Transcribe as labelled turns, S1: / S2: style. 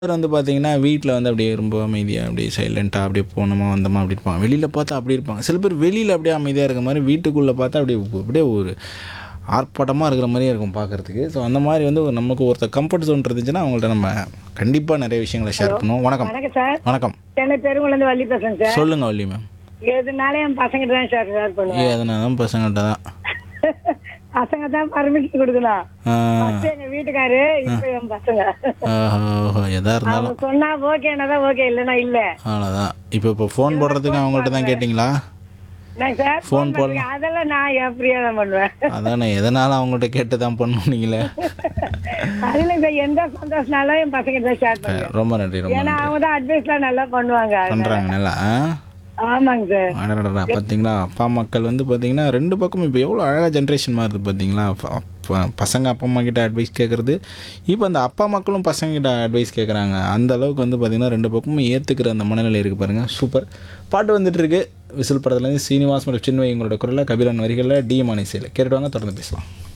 S1: சிலர் வந்து பார்த்தீங்கன்னா வீட்டில் வந்து அப்படியே ரொம்ப அமைதியாக அப்படியே சைலண்ட்டாக அப்படியே போனோமா வந்தோமா அப்படி இருப்பாங்க வெளியில் பார்த்தா அப்படி இருப்பாங்க சில பேர் வெளியில் அப்படியே அமைதியாக இருக்க மாதிரி வீட்டுக்குள்ளே பார்த்தா அப்படியே அப்படியே ஒரு ஆர்ப்பாட்டமாக இருக்கிற மாதிரியே இருக்கும் பார்க்குறதுக்கு ஸோ அந்த மாதிரி வந்து ஒரு நமக்கு ஒருத்தர் கம்ஃபர்ட் ஜோன் இருந்துச்சுன்னா அவங்கள்ட்ட நம்ம கண்டிப்பாக நிறைய விஷயங்களை ஷேர் பண்ணுவோம் வணக்கம்
S2: வணக்கம் சார்
S1: வணக்கம்
S2: சென்னை பெருங்குளந்து வள்ளி பேசுறேன் சார்
S1: சொல்லுங்கள் வள்ளி மேம்
S2: எதுனால என் பசங்க தான் சார் ஷேர் பண்ணுவேன்
S1: ஏ அதனால தான் பசங்கள்கிட்ட தான்
S2: பசங்க தான் பர்மிஷன் கொடுக்கணும்
S1: ஆ,
S2: ஃபர்ஸ்ட் எங்க வீட்டுக்காரு இப்ப என் பசங்க
S1: ஆஹா, ஓஹோ எதாக இருந்தாலும்
S2: அவங்க சொன்னா ஓகேனா தான் ஓகே இல்லைன்னா இல்ல
S1: அவ்வளோதான் இப்போ இப்போ ஃபோன் போடுறதுக்கு அவங்கள்ட்ட தான் கேட்டிங்களா
S2: நான் சார்
S1: Phone
S2: ஃபோன் பண்ணுங்க அதெல்லாம் நான் என் ஃப்ரீயா தான் பண்ணுவேன்
S1: அதானே எதனால அவங்கள்ட்ட கேட்டு தான் பண்ணணும் நீங்களே
S2: அதுல இந்த எந்த சந்தோஷனாலும் என் பசங்க தான் ஷேர் பண்ணுவேன்
S1: ரொம்ப நன்றி ரொம்ப
S2: ஏன்னா
S1: நன்றி
S2: அவங்க தான் அட்வைஸ்லாம் நல்லா பண்ணுவாங்க
S1: பண்ணுறாங்க நல்லா ஆ
S2: ஆமாங்க சார்
S1: அடடடா பார்த்தீங்களா அப்பா மக்கள் வந்து பார்த்தீங்கன்னா ரெண்டு பக்கமும் இப்போ எவ்வளோ அழகாக ஜென்ரேஷன் மாறுது பார்த்தீங்களா ப- ப- பசங்க அப்பா அம்மா கிட்ட அட்வைஸ் கேட்குறது இப்போ அந்த அப்பா மக்களும் பசங்க கிட்ட அட்வைஸ் கேட்குறாங்க அந்த அளவுக்கு வந்து பார்த்தீங்கன்னா ரெண்டு பக்கமும் ஏற்றுக்கிற அந்த மனநிலை இருக்குது பாருங்கள் சூப்பர் பாட்டு வந்துட்டு இருக்கு விசில் படத்துலேருந்து சீனிவாஸ் மற்றும் சின்வை எங்களோட குரலில் கபிலன் வரிகளில் டி மானிசையில் கேட்டுட்டு வாங்க தொடர்ந்து பேசலாம்